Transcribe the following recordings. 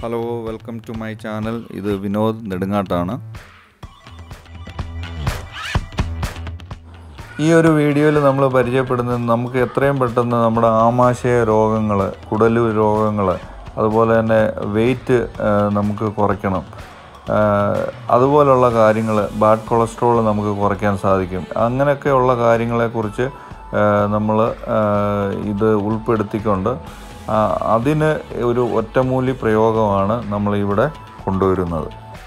Hello welcome to my channel ഇത് വിനോദ് നെടുങ്ങാട്ടാണ് ഈ ഒരു വീഡിയോയിൽ നമ്മൾ പരിചയപ്പെടുന്നത് നമുക്ക് എത്രയും പെട്ടെന്ന് നമ്മുടെ ആമാശയ രോഗങ്ങൾ കുടലു രോഗങ്ങൾ അതുപോലെ തന്നെ വെയിറ്റ് നമുക്ക് കുറയ്ക്കണം ആ, അതുപോലുള്ള കാര്യങ്ങൾ ബാഡ് കൊളസ്ട്രോൾ നമുക്ക് കുറയ്ക്കാൻ സാധിക്കും അങ്ങനെയൊക്കെയുള്ള കാര്യങ്ങളെക്കുറിച്ച് നമ്മൾ ഇത് ഉൾപ്പെടുത്തിക്കൊണ്ട് ആ, അതിന് ഒരു ഒറ്റമൂലി പ്രയോഗമാണ് നമ്മളിവിടെ കൊണ്ടുവരുന്നത്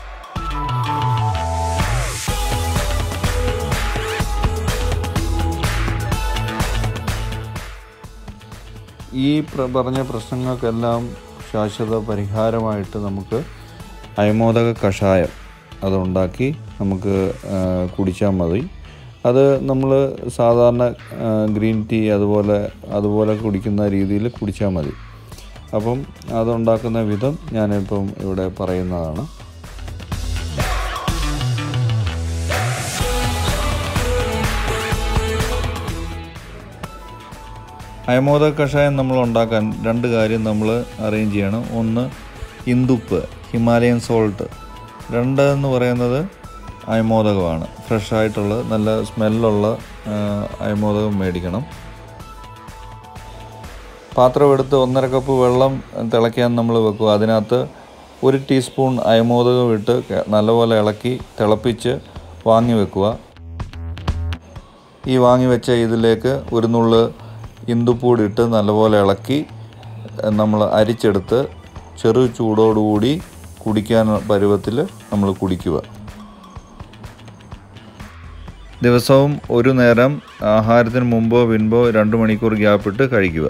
ഈ പ്ര- പറഞ്ഞ പ്രശ്നങ്ങൾക്കെല്ലാം ശാശ്വത പരിഹാരമായിട്ട് നമുക്ക് അയമോദക കഷായം അതുണ്ടാക്കി നമുക്ക് കുടിച്ചാൽ മതി അത് നമ്മൾ സാധാരണ ആ, ഗ്രീൻ ടീ അതുപോലെ അതുപോലെ കുടിക്കുന്ന രീതിയിൽ കുടിച്ചാൽ മതി അപ്പം അതുണ്ടാക്കുന്ന വിധം ഞാനിപ്പം ഇവിടെ പറയുന്നതാണ് അയമോദക കഷായം നമ്മൾ ഉണ്ടാക്കാൻ രണ്ട് കാര്യം നമ്മൾ അറേഞ്ച് ചെയ്യണം ഒന്ന് ഇന്ദുപ്പ് ഹിമാലയൻ സോൾട്ട് രണ്ട് എന്ന് പറയുന്നത് അയമോദകമാണ് ഫ്രഷ് ആയിട്ടുള്ള നല്ല സ്മെല്ലുള്ള ആ, അയമോദകം മേടിക്കണം പാത്രം എടുത്ത് ഒന്നര കപ്പ് വെള്ളം തിളയ്ക്കാൻ നമ്മൾ വെക്കുക അതിനകത്ത് ഒരു ടീസ്പൂൺ അയമോദകം ഇട്ട് ക- നല്ലപോലെ ഇളക്കി തിളപ്പിച്ച് വാങ്ങി വെക്കുക ഈ വാങ്ങി വെച്ച ഇതിലേക്ക് ഒരു നുള്ള് ഇന്ദുപ്പൂടി ഇട്ട് നല്ലപോലെ ഇളക്കി നമ്മൾ അരിച്ചെടുത്ത് ചെറു ചൂടോടുകൂടി കുടിക്കാൻ പരുവത്തിൽ നമ്മൾ കുടിക്കുക ദിവസവും ഒരു നേരം ആഹാരത്തിന് മുമ്പോ പിൻപോ രണ്ട് മണിക്കൂർ ഗ്യാപ്പിട്ട് കഴിക്കുക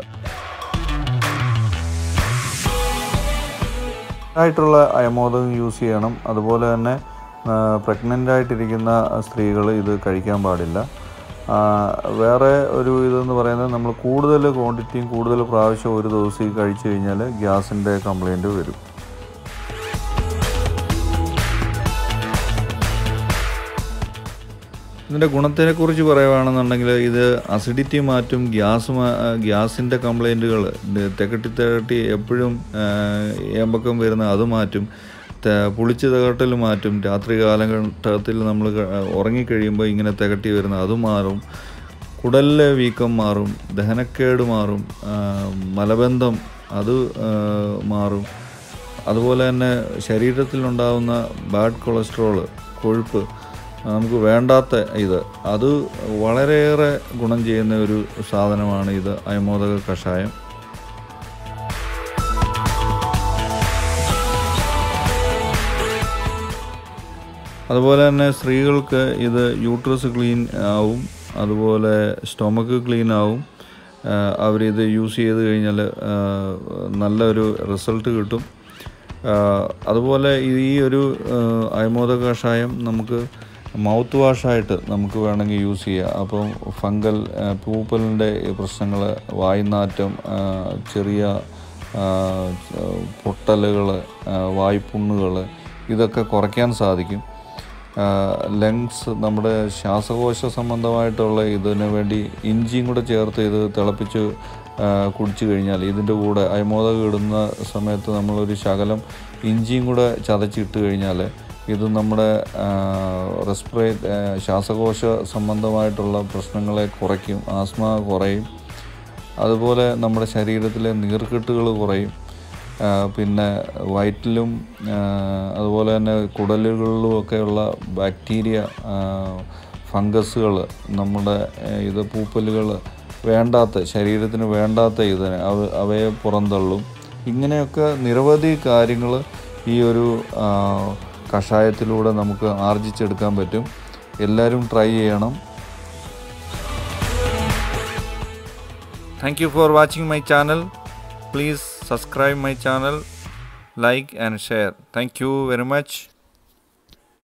ആയിട്ടുള്ള അയമോദകം യൂസ് ചെയ്യണം അതുപോലെ തന്നെ പ്രഗ്നൻ്റ് ആയിട്ടിരിക്കുന്ന സ്ത്രീകൾ ഇത് കഴിക്കാൻ പാടില്ല ആ, വേറെ ഒരു ഇതെന്ന് പറയുന്നത് നമ്മൾ കൂടുതൽ ക്വാണ്ടിറ്റിയും കൂടുതൽ പ്രാവശ്യം ഒരു ദിവസം ഈ കഴിച്ചു കഴിഞ്ഞാൽ ഗ്യാസിൻ്റെ കംപ്ലൈൻറ്റ് വരും ഇതിൻ്റെ ഗുണത്തിനെക്കുറിച്ച് പറയുകയാണെന്നുണ്ടെങ്കിൽ ഇത് അസിഡിറ്റി മാറ്റും ഗ്യാസ് ഗ്യാസിൻ്റെ കംപ്ലൈൻറ്റുകൾ തികട്ടി തികട്ടി എപ്പോഴും ഏമ്പക്കം വരുന്ന അത് മാറ്റും ത- പുളിച്ച് തികട്ടൽ മാറ്റും രാത്രി കാലഘട്ടത്തിൽ നമ്മൾ ക- ഉറങ്ങിക്കഴിയുമ്പോൾ ഇങ്ങനെ തികട്ടി വരുന്ന അത് മാറും കുടലിലെ വീക്കം മാറും ദഹനക്കേട് മാറും ആ, മലബന്ധം അത് ആ, മാറും അതുപോലെ തന്നെ ശരീരത്തിലുണ്ടാകുന്ന ബാഡ് കൊളസ്ട്രോള് കൊഴുപ്പ് നമുക്ക് വേണ്ടാത്ത ഇത് അത് വളരെയേറെ ഗുണം ചെയ്യുന്ന ഒരു സാധനമാണ് ഇത് അയമോദക കഷായം അതുപോലെ തന്നെ സ്ത്രീകൾക്ക് ഇത് യൂട്രസ് ക്ലീൻ ആവും അതുപോലെ സ്റ്റൊമക്ക് ക്ലീൻ ആവും ആ, അവരിത് യൂസ് ചെയ്ത് കഴിഞ്ഞാൽ ആ, നല്ലൊരു റിസൾട്ട് കിട്ടും ആ, അതുപോലെ ഈ- ഈ ഒരു ആ, അയമോദക കഷായം നമുക്ക് മൗത്ത് വാഷായിട്ട് നമുക്ക് വേണമെങ്കിൽ യൂസ് ചെയ്യാം അപ്പം ഫംഗൽ പൂപ്പലിൻ്റെ പ്രശ്നങ്ങൾ വായ്നാറ്റം ആ, ചെറിയ പൊട്ടലുകൾ വായ്പുണ്ണുകൾ ഇതൊക്കെ കുറയ്ക്കാൻ സാധിക്കും ലങ്സ് നമ്മുടെ ശ്വാസകോശ സംബന്ധമായിട്ടുള്ള ഇതിന് വേണ്ടി ഇഞ്ചിയും കൂടെ ചേർത്ത് ഇത് തിളപ്പിച്ച് ആ, കുടിച്ചു കഴിഞ്ഞാൽ ഇതിൻ്റെ കൂടെ അയമോദകം ഇടുന്ന സമയത്ത് നമ്മളൊരു ശകലം ഇഞ്ചിയും കൂടെ ചതച്ചിട്ട് കഴിഞ്ഞാൽ ഇത് നമ്മുടെ റെസ്പിറേ ശ്വാസകോശ സംബന്ധമായിട്ടുള്ള പ്രശ്നങ്ങളെ കുറയ്ക്കും ആസ്മ കുറയും അതുപോലെ നമ്മുടെ ശരീരത്തിലെ നീർക്കെട്ടുകൾ കുറയും ആ, പിന്നെ വയറ്റിലും ആ, അതുപോലെ തന്നെ കുടലുകളിലും ഒക്കെയുള്ള ബാക്ടീരിയ ഫംഗസുകൾ നമ്മുടെ ആ, ഇത് പൂപ്പലുകൾ വേണ്ടാത്ത ശരീരത്തിന് വേണ്ടാത്ത ഇതിനെ അവ അവയെ പുറന്തള്ളും ഇങ്ങനെയൊക്കെ നിരവധി കാര്യങ്ങൾ ഈ ഒരു ആ, കഷായത്തിലൂടെ നമുക്ക് ആർജിച്ചെടുക്കാൻ പറ്റും എല്ലാവരും ട്രൈ ചെയ്യണം Thank you for watching my channel. Please subscribe my channel, like and share. Thank you very much.